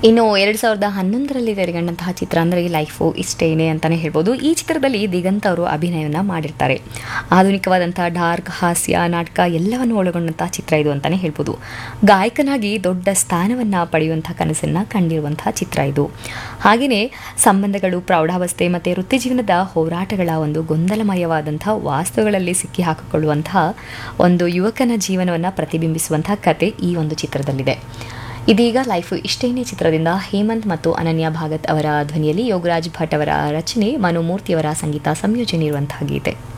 ಇನ್ನು ಎರಡು ಸಾವಿರದ ಹನ್ನೊಂದರಲ್ಲಿ ತೆರೆಗೊಂಡಂತಹ ಚಿತ್ರ ಅಂದರೆ ಲೈಫು ಇಷ್ಟೇನೆ ಅಂತಲೇ ಹೇಳ್ಬೋದು ಈ ಚಿತ್ರದಲ್ಲಿ ದಿಗಂತ್ ಅವರು ಅಭಿನಯವನ್ನು ಮಾಡಿರ್ತಾರೆ ಆಧುನಿಕವಾದಂತಹ ಡಾರ್ಕ್ ಹಾಸ್ಯ ನಾಟಕ ಎಲ್ಲವನ್ನು ಒಳಗೊಂಡಂತಹ ಚಿತ್ರ ಇದು ಅಂತಲೇ ಹೇಳ್ಬೋದು ಗಾಯಕನಾಗಿ ದೊಡ್ಡ ಸ್ಥಾನವನ್ನು ಪಡೆಯುವಂಥ ಕನಸನ್ನು ಕಂಡಿರುವಂತಹ ಚಿತ್ರ ಇದು ಹಾಗೆಯೇ ಸಂಬಂಧಗಳು ಪ್ರೌಢಾವಸ್ಥೆ ಮತ್ತು ವೃತ್ತಿ ಜೀವನದ ಹೋರಾಟಗಳ ಒಂದು ಗೊಂದಲಮಯವಾದಂಥ ವಾಸ್ತವಗಳಲ್ಲಿ ಸಿಕ್ಕಿ ಹಾಕಿಕೊಳ್ಳುವಂತಹ ಒಂದು ಯುವಕನ ಜೀವನವನ್ನು ಪ್ರತಿಬಿಂಬಿಸುವಂತಹ ಕತೆ ಈ ಒಂದು ಚಿತ್ರದಲ್ಲಿದೆ ಇದೀಗ ಲೈಫ್ ಇಷ್ಟೇನೇ ಚಿತ್ರದಿಂದ ಹೇಮಂತ್ ಮತ್ತು ಅನನ್ಯ ಭಾಗತ್ ಅವರ ಧ್ವನಿಯಲ್ಲಿ ಯೋಗರಾಜ್ ಭಟ್ ಅವರ ರಚನೆ ಮನೋಮೂರ್ತಿಯವರ ಸಂಗೀತ ಸಂಯೋಜನೆ ಇರುವಂತಹ ಗೀತೆ